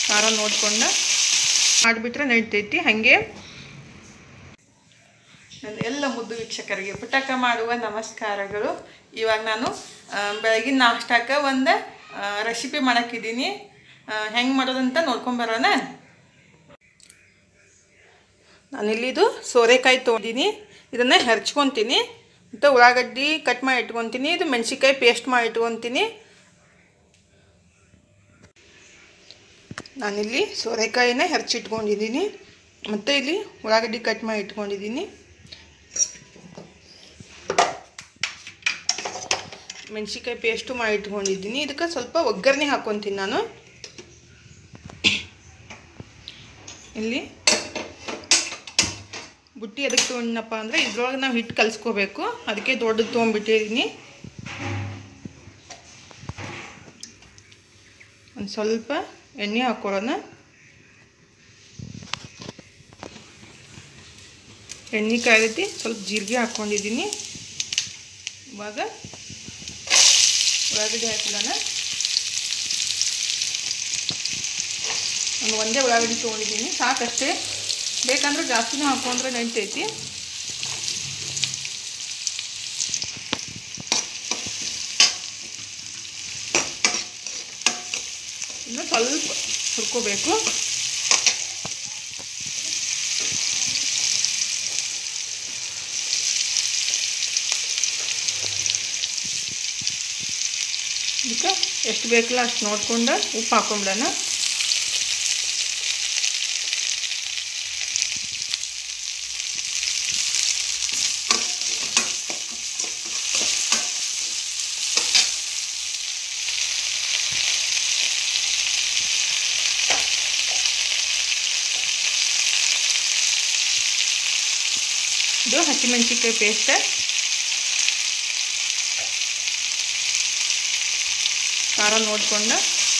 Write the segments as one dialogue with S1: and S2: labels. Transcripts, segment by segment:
S1: ಖಾರ ನೋಡ್ಕೊಂಡು ಮಾಡಿಬಿಟ್ರೆ ನಡಿತೈತಿ ಹಾಗೆ ನನ್ನ ಎಲ್ಲ ಮುದ್ದು ವೀಕ್ಷಕರಿಗೆ ಪುಟಕ ಮಾಡುವ ನಮಸ್ಕಾರಗಳು ಇವಾಗ ನಾನು ಆ, ಬೆಳಗಿನ ನಾಷ್ಟಕ್ಕೆ ಒಂದು ರೆಸಿಪಿ ಮಾಡಕ್ಕಿದ್ದೀನಿ ಹೆಂಗೆ ಮಾಡೋದಂತ ನೋಡ್ಕೊಂಬರೋಣ ನಾನಿಲ್ಲಿದು ಸೋರೆಕಾಯಿ ತೊಗೊಂಡಿನಿ ಇದನ್ನು ಹೆರ್ಚ್ಕೊತೀನಿ ಮತ್ತು ಉಳ್ಳಾಗಡ್ಡಿ ಕಟ್ ಮಾಡಿ ಇಟ್ಕೊತೀನಿ ಇದು ಮೆಣಸಿನ್ಕಾಯಿ ಪೇಸ್ಟ್ ಮಾಡಿ ಇಟ್ಕೊತೀನಿ ನಾನಿಲ್ಲಿ ಸೋರೆಕಾಯಿನ ಹೆರ್ಚಿಟ್ಕೊಂಡಿದ್ದೀನಿ ಮತ್ತು ಇಲ್ಲಿ ಉಳ್ಳಾಗಡ್ಡಿ ಕಟ್ ಮಾಡಿ ಇಟ್ಕೊಂಡಿದ್ದೀನಿ ಮೆಣಸಿನ್ಕಾಯಿ ಪೇಸ್ಟು ಮಾಡಿ ಇಟ್ಕೊಂಡಿದ್ದೀನಿ ಇದಕ್ಕೆ ಸ್ವಲ್ಪ ಒಗ್ಗರಣೆ ಹಾಕ್ಕೊತೀನಿ ನಾನು ಇಲ್ಲಿ ಬುಟ್ಟಿ ಅದಕ್ಕೆ ತೊಗೊಂಡಪ್ಪ ಅಂದರೆ ಇದ್ರೊಳಗೆ ನಾವು ಹಿಟ್ಟು ಕಲಿಸ್ಕೋಬೇಕು ಅದಕ್ಕೆ ದೊಡ್ಡದು ತೊಗೊಂಡ್ಬಿಟ್ಟಿದ್ದೀನಿ ಒಂದು ಸ್ವಲ್ಪ ಎಣ್ಣೆ ಹಾಕ್ಕೊಳ್ಳೋಣ ಎಣ್ಣೆ ಕಾಯ್ದೈತಿ ಸ್ವಲ್ಪ ಜೀರಿಗೆ ಹಾಕ್ಕೊಂಡಿದ್ದೀನಿ ಇವಾಗ ಉಳ್ಳಾಗಡ್ಡಿ ಹಾಕಿಡೋಣ ನಾನು ಒಂದೇ ಉಳ್ಳಾಗಡ್ಡಿ ತೊಗೊಂಡಿದ್ದೀನಿ ಸಾಕಷ್ಟೇ ಬೇಕಂದ್ರೆ ಜಾಸ್ತಿನೂ ಹಾಕೊಂಡ್ರೆ ನಡಿತೈತಿ ಇನ್ನು ಸ್ವಲ್ಪ ಹುರ್ಕೋಬೇಕು ಇದಕ್ಕೆ ಎಷ್ಟು ಬೇಕಲ್ಲ ಅಷ್ಟು ನೋಡ್ಕೊಂಡು ಉಪ್ಪು ಹಾಕೊಂಬಿಡೋಣ ಇದು ಹಸಿಮೆಣಸಿನ್ಕಾಯಿ ಪೇಸ್ಟ್ ಖಾರ ನೋಡಿಕೊಂಡು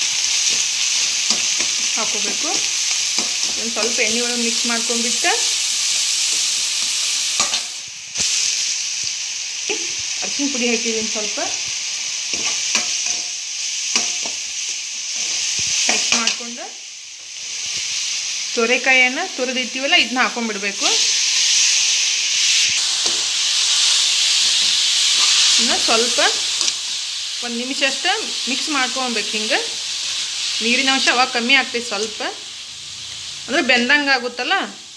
S1: ಹಾಕೋಬೇಕು ಒಂದು ಸ್ವಲ್ಪ ಎಣ್ಣೆ ಒಳಗೆ ಮಿಕ್ಸ್ ಮಾಡ್ಕೊಂಡ್ಬಿಟ್ಟು ಅರ್ಶಿನ ಪುಡಿ ಹಾಕಿದ್ದೀನಿ ಸ್ವಲ್ಪ ಮಿಕ್ಸ್ ಮಾಡಿಕೊಂಡು ಸೋರೆಕಾಯಿಯನ್ನು ತುರಿದಿರ್ತೀವಲ್ಲ ಇದನ್ನ ಹಾಕೊಂಡ್ಬಿಡ್ಬೇಕು ಇನ್ನು ಸ್ವಲ್ಪ ಒಂದು ನಿಮಿಷ ಅಷ್ಟು ಮಿಕ್ಸ್ ಮಾಡ್ಕೊಬೇಕು ಹಿಂಗೆ ನೀರಿನ ಅಂಶ ಅವಾಗ ಕಮ್ಮಿ ಆಗ್ತೈತೆ ಸ್ವಲ್ಪ ಅಂದರೆ ಬೆಂದಂಗೆ ಆಗುತ್ತಲ್ಲ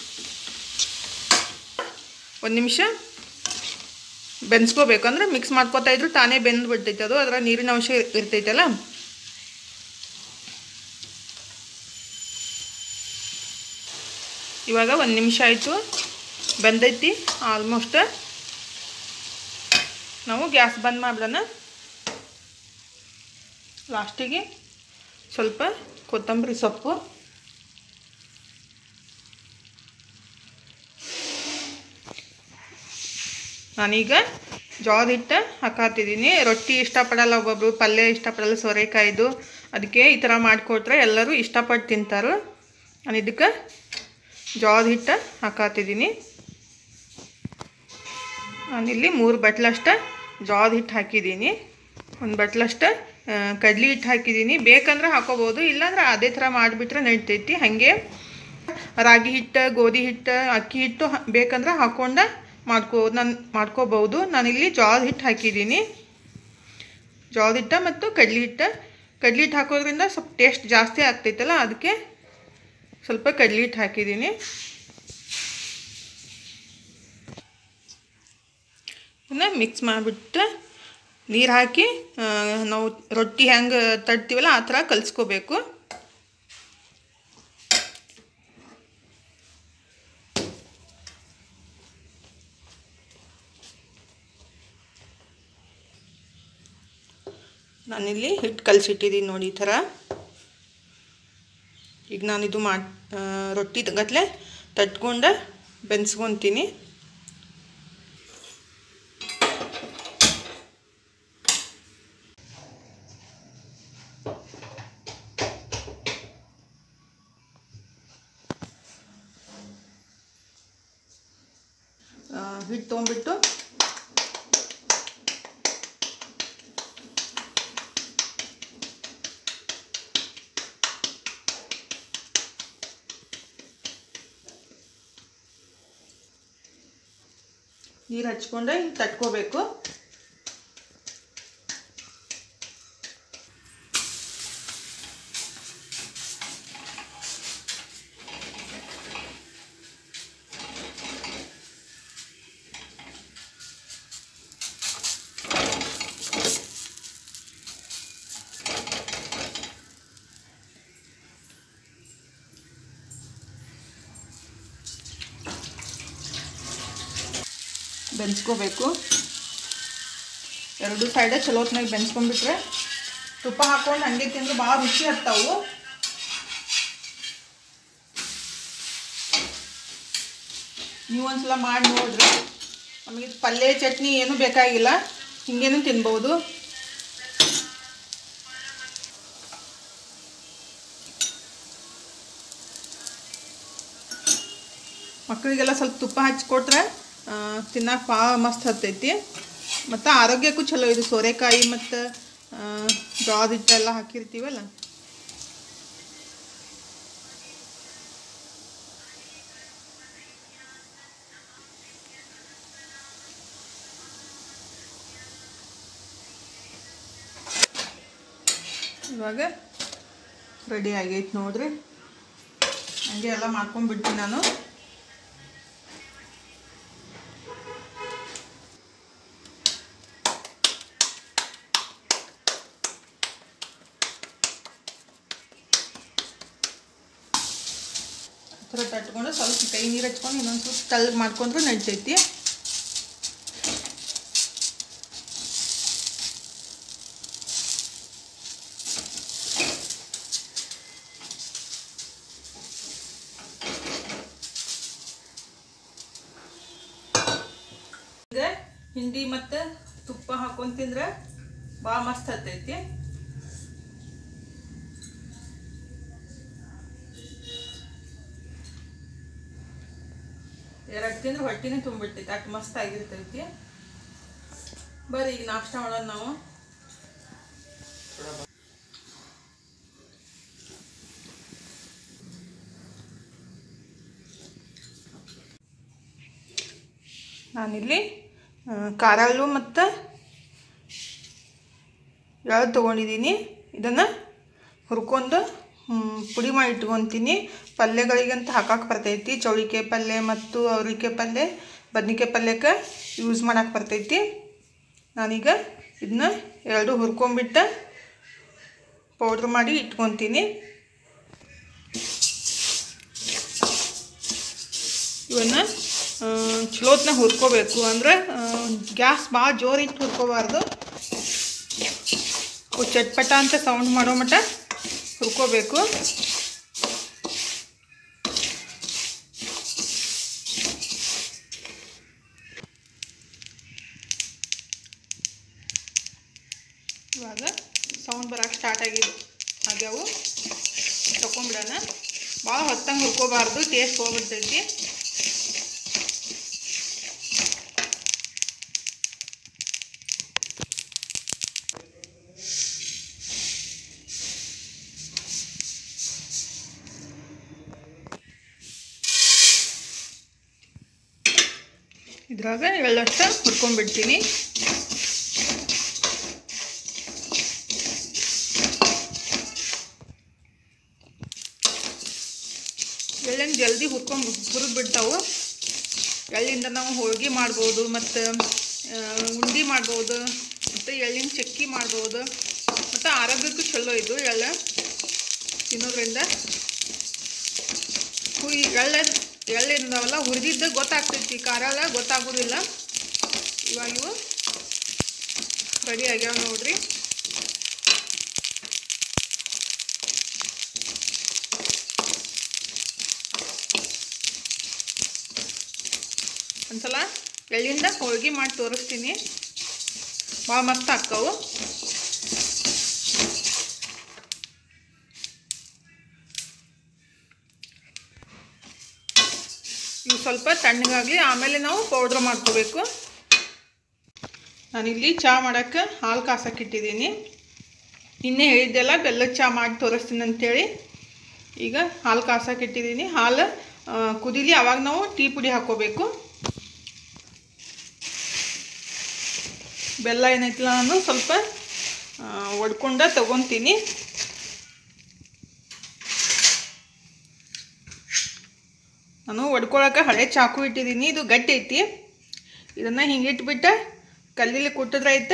S1: ಒಂದು ನಿಮಿಷ ಬೆನ್ಸ್ಕೋಬೇಕು ಅಂದ್ರೆ ಮಿಕ್ಸ್ ಮಾಡ್ಕೊತಾ ಇದ್ರು ತಾನೇ ಬೆಂದು ಬಿಡ್ತೈತೆ ಅದು ಅದರ ನೀರಿನ ಅಂಶ ಇರ್ತೈತಲ್ಲ ಇವಾಗ ಒಂದು ನಿಮಿಷ ಆಯಿತು ಬೆಂದೈತಿ ಆಲ್ಮೋಸ್ಟ್ ನಾವು ಗ್ಯಾಸ್ ಬಂದ್ ಮಾಡಿಬಿಡೋಣ ಲಾಸ್ಟಿಗೆ ಸ್ವಲ್ಪ ಕೊತ್ತಂಬರಿ ಸೊಪ್ಪು ನಾನೀಗ ಜೋಳದ ಹಿಟ್ಟು ಹಾಕಾತಿದ್ದೀನಿ ರೊಟ್ಟಿ ಇಷ್ಟಪಡಲ್ಲ ಒಬ್ಬೊಬ್ರು ಪಲ್ಯ ಇಷ್ಟಪಡಲ್ಲ ಸೋರೆಕಾಯ್ದು ಅದಕ್ಕೆ ಈ ಥರ ಮಾಡಿಕೊಟ್ರೆ ಎಲ್ಲರೂ ಇಷ್ಟಪಟ್ಟು ತಿಂತಾರೆ ನಾನು ಇದಕ್ಕೆ ಜೋಳದ ಹಿಟ್ಟು ಹಾಕಾತಿದ್ದೀನಿ ನಾನಿಲ್ಲಿ ಮೂರು ಬಟ್ಲಷ್ಟು ಜೋಳದ ಹಿಟ್ಟು ಹಾಕಿದ್ದೀನಿ ಒಂದು ಬಟ್ಲಷ್ಟು ಕಡ್ಲಿ ಹಿಟ್ಟು ಹಾಕಿದ್ದೀನಿ ಬೇಕಂದ್ರೆ ಹಾಕೋಬೋದು ಇಲ್ಲಾಂದ್ರೆ ಅದೇ ಥರ ಮಾಡಿಬಿಟ್ರೆ ನಡಿತೈತಿ ಹಾಗೆ ರಾಗಿ ಹಿಟ್ಟು ಗೋಧಿ ಹಿಟ್ಟು ಅಕ್ಕಿ ಹಿಟ್ಟು ಹ- ಬೇಕಂದ್ರೆ ಹಾಕ್ಕೊಂಡು ಮಾಡ್ಕೋ ನಾನು ಮಾಡ್ಕೋಬೋದು ನಾನಿಲ್ಲಿ ಜೋಳದ ಹಿಟ್ಟು ಹಾಕಿದ್ದೀನಿ ಜೋಳದ ಹಿಟ್ಟು ಮತ್ತು ಕಡ್ಲಿ ಹಿಟ್ಟು ಕಡ್ಲಿ ಹಿಟ್ಟು ಹಾಕೋದ್ರಿಂದ ಸ್ವಲ್ಪ ಟೇಸ್ಟ್ ಜಾಸ್ತಿ ಆಗ್ತೈತಲ್ಲ ಅದಕ್ಕೆ ಸ್ವಲ್ಪ ಕಡ್ಲಿ ಹಿಟ್ಟು ಹಾಕಿದ್ದೀನಿ ಇದನ್ನ ಮಿಕ್ಸ್ ಮಾಡಿಬಿಟ್ಟು ನೀರು ಹಾಕಿ ಆ, ನಾವು ರೊಟ್ಟಿ ಹೆಂಗೆ ತಡ್ತೀವಲ್ಲ ಆ ಥರ ಕಲಿಸ್ಕೋಬೇಕು ನಾನಿಲ್ಲಿ ಹಿಟ್ಟು ಕಲಸಿಟ್ಟಿದ್ದೀನಿ ನೋಡಿ ಈ ಥರ ಈಗ ನಾನಿದು ಮಾಡಿ ರೊಟ್ಟಿ ಗಟ್ಲೆ ತಟ್ಕೊಂಡು ಬೆನ್ಸ್ಕೊತೀನಿ ಹಿಟ್ಟು ತೊಗೊಂಬಿಟ್ಟು ನೀರು ಹಚ್ಕೊಂಡು ಹಿಂಗೆ ತಟ್ಕೋಬೇಕು ಬೆನ್ಸ್ಕೋಬೇಕು ಎರಡು ಸೈಡ ಚಲೋ ಹೊತ್ನಾಗ ಬೆನ್ಸ್ಕೊಂಡ್ಬಿಟ್ರೆ ತುಪ್ಪ ಹಾಕೊಂಡು ಹಂಗೆ ತಿಂದ್ರೆ ಭಾಳ ರುಚಿ ಹತ್ತಾವು ನೀವು ಒಂದ್ಸಲ ಮಾಡಿ ನೋಡ್ರಿ ನಮಗೆ ಪಲ್ಯ ಚಟ್ನಿ ಏನೂ ಬೇಕಾಗಿಲ್ಲ ಹಿಂಗೇನು ತಿನ್ಬೋದು ಮಕ್ಕಳಿಗೆಲ್ಲ ಸ್ವಲ್ಪ ತುಪ್ಪ ಹಚ್ಕೊಟ್ರೆ ತಿನ್ನಕ್ಕೆ ಭಾಳ ಮಸ್ತ್ ಹತ್ತೈತಿ ಮತ್ತು ಆರೋಗ್ಯಕ್ಕೂ ಚಲೋ ಇದು ಸೋರೆಕಾಯಿ ಮತ್ತು ಜೋಳದ ಹಿಟ್ಟೆಲ್ಲ ಹಾಕಿರ್ತೀವಲ್ಲ ಇವಾಗ ರೆಡಿ ಆಗೈತೆ ನೋಡ್ರಿ ಹಂಗೆ ಎಲ್ಲ ಮಾಡ್ಕೊಂಡ್ಬಿಡ್ತೀನಿ ನಾನು ಥರ ತಟ್ಕೊಂಡು ಸ್ವಲ್ಪ ಕೈ ನೀರು ಹಚ್ಕೊಂಡು ಇನ್ನೊಂದು ಸ್ವಲ್ಪ ತಳ್ಳಗೆ ಮಾಡ್ಕೊಂಡ್ರೆ ನಡಿತೈತಿ ಈಗ ಹಿಂಡಿ ಮತ್ತು ತುಪ್ಪ ಹಾಕೊಂಡು ತಿಂದ್ರೆ ಭಾಳ ಮಸ್ತ್ ಹತ್ತೈತಿ ಎರಡು ತಿಂದ್ರೆ ಹೊಟ್ಟಿನೇ ತುಂಬಿಡ್ತೈತಿ ಅಷ್ಟು ಮಸ್ತ್ ಆಗಿರ್ತೈತಿ ಬರ್ರಿ ಈಗ ನಾಷ್ಟ ಮಾಡೋಣ ನಾವು ನಾನಿಲ್ಲಿ ಆ, ಖಾರ ಹಲ್ಲು ಮತ್ತು ಎಳ್ಳು ತೊಗೊಂಡಿದ್ದೀನಿ ಇದನ್ನು ಹುರ್ಕೊಂಡು ಹ್ಮ್, ಪುಡಿ ಮಾಡಿ ಇಟ್ಕೊತೀನಿ ಪಲ್ಯಗಳಿಗಂತ ಹಾಕಕ್ಕೆ ಬರ್ತೈತಿ ಚೌಳಿಕಾಯಿ ಪಲ್ಯ ಮತ್ತು ಅವ್ರಿಕಾಯಿ ಪಲ್ಯ ಬದ್ನಿಕಾಯಿ ಪಲ್ಯಕ್ಕೆ ಯೂಸ್ ಮಾಡಕ್ಕೆ ಬರ್ತೈತಿ ನಾನೀಗ ಇದನ್ನ ಎರಡು ಹುರ್ಕೊಂಬಿಟ್ಟು ಪೌಡ್ರ್ ಮಾಡಿ ಇಟ್ಕೊತೀನಿ ಇವನ್ನ ಆ, ಚಲೋತ್ನ ಹುರ್ಕೋಬೇಕು ಅಂದ್ರೆ ಗ್ಯಾಸ್ ಭಾಳ ಜೋರು ಇಟ್ಟು ಹುರ್ಕೋಬಾರ್ದು ಅವು ಚಟ್ಪಟ ಅಂತ ಸೌಂಡ್ ಮಾಡೋ ಮಟ್ಟ ಹುರ್ಕೋಬೇಕು ಇವಾಗ ಸೌಂಡ್ ಬರೋಕೆ ಸ್ಟಾರ್ಟ್ ಆಗಿದೆ ಆಗ್ಯಾವು ತಗೊಂಬಿಡೋಣ ಭಾಳ ಹೊತ್ತಂಗೆ ಹುರ್ಕೋಬಾರ್ದು ಟೇಸ್ಟ್ ಹೋಗ್ಬಿಡ್ತೈತಿ ಇದ್ರಾಗ ಎಳ್ಳಷ್ಟ ಹುರ್ಕೊಂಡ್ಬಿಡ್ತೀನಿ ಎಳ್ಳನ್ನು ಜಲ್ದಿ ಹುರ್ಕೊಂಡು ಹುರಿದು ಬಿಡ್ತಾವು ಎಳ್ಳಿಂದ ನಾವು ಹೋಳಿಗೆ ಮಾಡ್ಬೋದು ಮತ್ತು ಉಂಡೆ ಮಾಡ್ಬೋದು ಮತ್ತು ಎಳ್ಳಿನ ಚಕ್ಕಿ ಮಾಡ್ಬೋದು ಮತ್ತು ಆರೋಗ್ಯಕ್ಕೂ ಚಲೋ ಇದು ಎಳ್ಳು ತಿನ್ನೋದ್ರಿಂದ ಹುಯ್ ಎಳ್ಳ ಎಳ್ಳಿಂದವಲ್ಲ ಹುರಿದಿದ್ದು ಗೊತ್ತಾಗ್ತೈತಿ ಖಾರ ಎಲ್ಲ ಗೊತ್ತಾಗೋದಿಲ್ಲ ಇವಾಗ ಇವು ರೆಡಿ ಆಗ್ಯಾವ ನೋಡ್ರಿ ಒಂದ್ಸಲ ಎಳ್ಳಿಂದ ಹೋಳಿಗೆ ಮಾಡಿ ತೋರಿಸ್ತೀನಿ ಭಾಳ ಮಸ್ತ್ ಆಕ್ಕವು ಇವು ಸ್ವಲ್ಪ ತಣ್ಣಗಾಗಲಿ ಆಮೇಲೆ ನಾವು ಪೌಡ್ರ್ ಮಾಡ್ಕೋಬೇಕು ನಾನಿಲ್ಲಿ ಚಹಾ ಮಾಡೋಕ್ಕೆ ಹಾಲು ಕಾಸಕ್ಕೆ ಇಟ್ಟಿದ್ದೀನಿ ನಿನ್ನೆ ಹೇಳಿದ್ದೆಲ್ಲ ಬೆಲ್ಲದ ಚಹಾ ಮಾಡಿ ತೋರಿಸ್ತೀನಿ ಅಂತೇಳಿ ಈಗ ಹಾಲು ಕಾಸಕ್ಕೆ ಇಟ್ಟಿದ್ದೀನಿ ಹಾಲು ಆ, ಕುದೀಲಿ ಆವಾಗ ನಾವು ಟೀ ಪುಡಿ ಹಾಕ್ಕೋಬೇಕು ಬೆಲ್ಲ ಏನೈತಿಲ್ಲ ನಾನು ಸ್ವಲ್ಪ ಆ, ಒಡ್ಕೊಂಡ ತಗೊತೀನಿ ನಾನು ಒಡ್ಕೊಳಕ್ಕೆ ಹಳೆ ಚಾಕು ಇಟ್ಟಿದ್ದೀನಿ ಇದು ಗಟ್ಟಿ ಐತಿ ಇದನ್ನು ಹಿಂಗೆ ಇಟ್ಬಿಟ್ಟು ಕಲ್ಲಲ್ಲಿ ಕುಟ್ಟಿದ್ರೆ ಐತೆ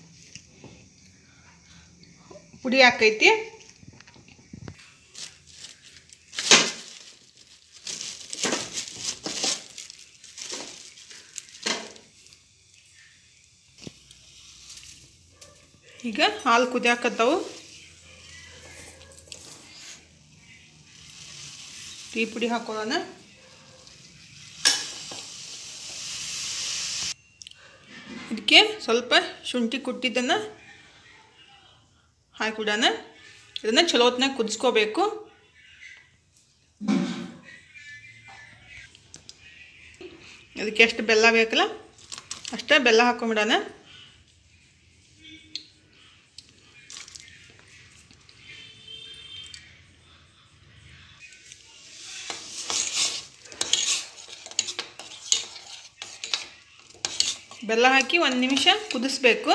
S1: ಪುಡಿ ಹಾಕೈತಿ ಈಗ ಹಾಲು ಕುದಿಯಾಕತ್ತವು ಟೀ ಪುಡಿ ಹಾಕೊಳ್ಳೋಣ ಇದಕ್ಕೆ ಸ್ವಲ್ಪ ಶುಂಠಿ ಕುಟ್ಟಿದ್ದನ್ನು ಹಾಕಿಬಿಡೋಣ ಇದನ್ನು ಚಲೋ ಹೊತ್ನಾಗ ಕುದಿಸ್ಕೋಬೇಕು ಅದಕ್ಕೆ ಎಷ್ಟು ಬೆಲ್ಲ ಬೇಕಲ್ಲ ಅಷ್ಟೇ ಬೆಲ್ಲ ಹಾಕೊಂಬಿಡೋಣ ಬೆಲ್ಲ ಹಾಕಿ ಒಂದು ನಿಮಿಷ ಕುದಿಸ್ಬೇಕು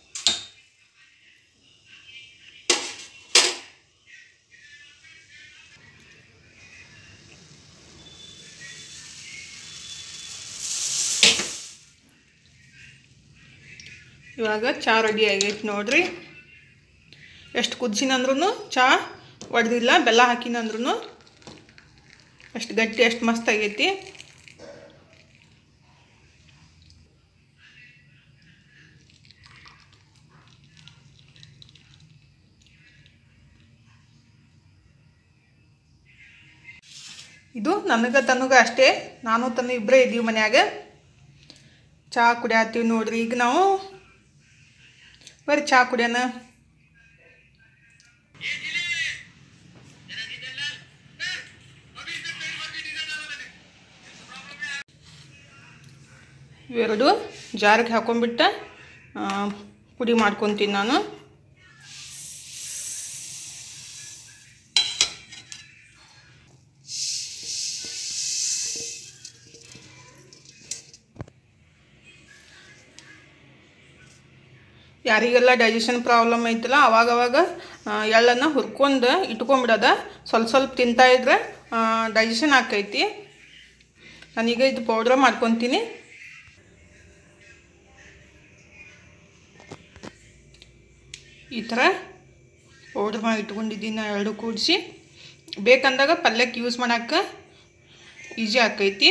S1: ಇವಾಗ ಚಹಾ ರೆಡಿ ಆಗೈತೆ ನೋಡ್ರಿ ಎಷ್ಟು ಕುದಿಸಿನಂದ್ರೂ ಚಹಾ ಒಡೆದಿಲ್ಲ ಬೆಲ್ಲ ಹಾಕಿನಂದ್ರೂ ಅಷ್ಟು ಗಟ್ಟಿ ಅಷ್ಟು ಮಸ್ತ್ ಆಗೈತಿ ಇದು ನನಗೆ ತನಗ ಅಷ್ಟೇ ನಾನು ತನ್ನ ಇಬ್ಬರೇ ಇದ್ದೀವಿ ಮನ್ಯಾಗ ಚಹಾ ಕುಡಿಯತ್ತೀವಿ ನೋಡ್ರಿ ಈಗ ನಾವು ಬರ್ರಿ ಚಹಾ ಕುಡಿಯೋಣ ಇವೆರಡು ಜಾರಿಗೆ ಹಾಕೊಂಡ್ಬಿಟ್ಟ ಆ, ಪುಡಿ ಮಾಡ್ಕೊತೀನಿ ನಾನು ಯಾರಿಗೆಲ್ಲ ಡೈಜೆಷನ್ ಪ್ರಾಬ್ಲಮ್ ಐತಲ್ಲ ಅವಾಗವಾಗ ಆ, ಎಳ್ಳನ್ನು ಹುರ್ಕೊಂಡು ಇಟ್ಕೊಂಬಿಡೋದ ಸ್ವಲ್ಪ ಸ್ವಲ್ಪ ತಿಂತಾ ಇದ್ರೆ ಡೈಜೆಷನ್ ಆಕೈತಿ ನಾನೀಗ ಇದು ಪೌಡ್ರ್ ಮಾಡ್ಕೊತೀನಿ ಈ ಥರ ಪೌಡ್ರ್ ಮಾಡಿ ಇಟ್ಕೊಂಡಿದ್ದೀನಿ ನಾ ಎರಡು ಕೂಡಿಸಿ ಬೇಕಂದಾಗ ಪಲ್ಯಕ್ಕೆ ಯೂಸ್ ಮಾಡೋಕ್ಕೆ ಈಸಿ ಆಕೈತಿ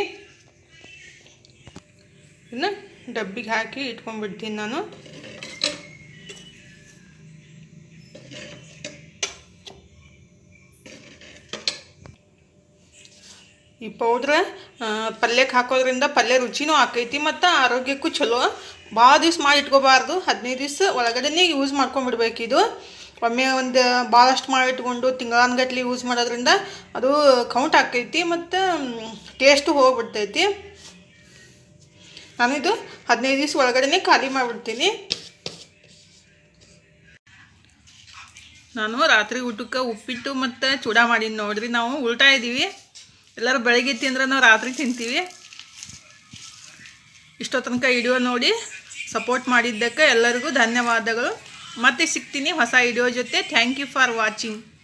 S1: ಇದನ್ನ ಡಬ್ಬಿಗೆ ಹಾಕಿ ಇಟ್ಕೊಂಡ್ಬಿಡ್ತೀನಿ ನಾನು ಈ ಪೌಡ್ರ ಪಲ್ಯಕ್ಕೆ ಹಾಕೋದ್ರಿಂದ ಪಲ್ಯ ರುಚಿನೂ ಆಕೈತಿ ಮತ್ತು ಆರೋಗ್ಯಕ್ಕೂ ಚಲೋ ಭಾಳ ದಿವ್ಸ ಮಾಡಿ ಇಟ್ಕೋಬಾರ್ದು ಹದಿನೈದು ದಿವ್ಸ ಒಳಗಡೆನೇ ಯೂಸ್ ಮಾಡ್ಕೊಂಡ್ಬಿಡ್ಬೇಕು ಇದು ಒಮ್ಮೆ ಒಂದು ಭಾಳಷ್ಟು ಮಾಡಿ ಇಟ್ಕೊಂಡು ತಿಂಗಳಾನ್ಗಟ್ಲೆ ಯೂಸ್ ಮಾಡೋದ್ರಿಂದ ಅದು ಕೌಂಟ್ ಆಕೈತಿ ಮತ್ತು ಟೇಸ್ಟು ಹೋಗ್ಬಿಡ್ತೈತಿ ನಾನಿದು ಹದಿನೈದು ದಿವ್ಸ ಒಳಗಡೆನೇ ಖಾಲಿ ಮಾಡಿಬಿಡ್ತೀನಿ ನಾನು ರಾತ್ರಿ ಊಟಕ್ಕೆ ಉಪ್ಪಿಟ್ಟು ಮತ್ತು ಚೂಡ ಮಾಡೀನಿ ನೋಡ್ರಿ ನಾವು ಉಲ್ಟಾ ಇದ್ದೀವಿ ಎಲ್ಲರೂ ಬೆಳಗ್ಗೆ ತಿಂದ್ರೆ ನಾವು ರಾತ್ರಿ ತಿಂತೀವಿ ಇಷ್ಟೋ ತನಕ ವಿಡಿಯೋ ನೋಡಿ ಸಪೋರ್ಟ್ ಮಾಡಿದ್ದಕ್ಕೆ ಎಲ್ಲರಿಗೂ ಧನ್ಯವಾದಗಳು ಮತ್ತೆ ಸಿಗ್ತೀನಿ ಹೊಸ ವಿಡಿಯೋ ಜೊತೆ ಥ್ಯಾಂಕ್ ಯು ಫಾರ್ ವಾಚಿಂಗ್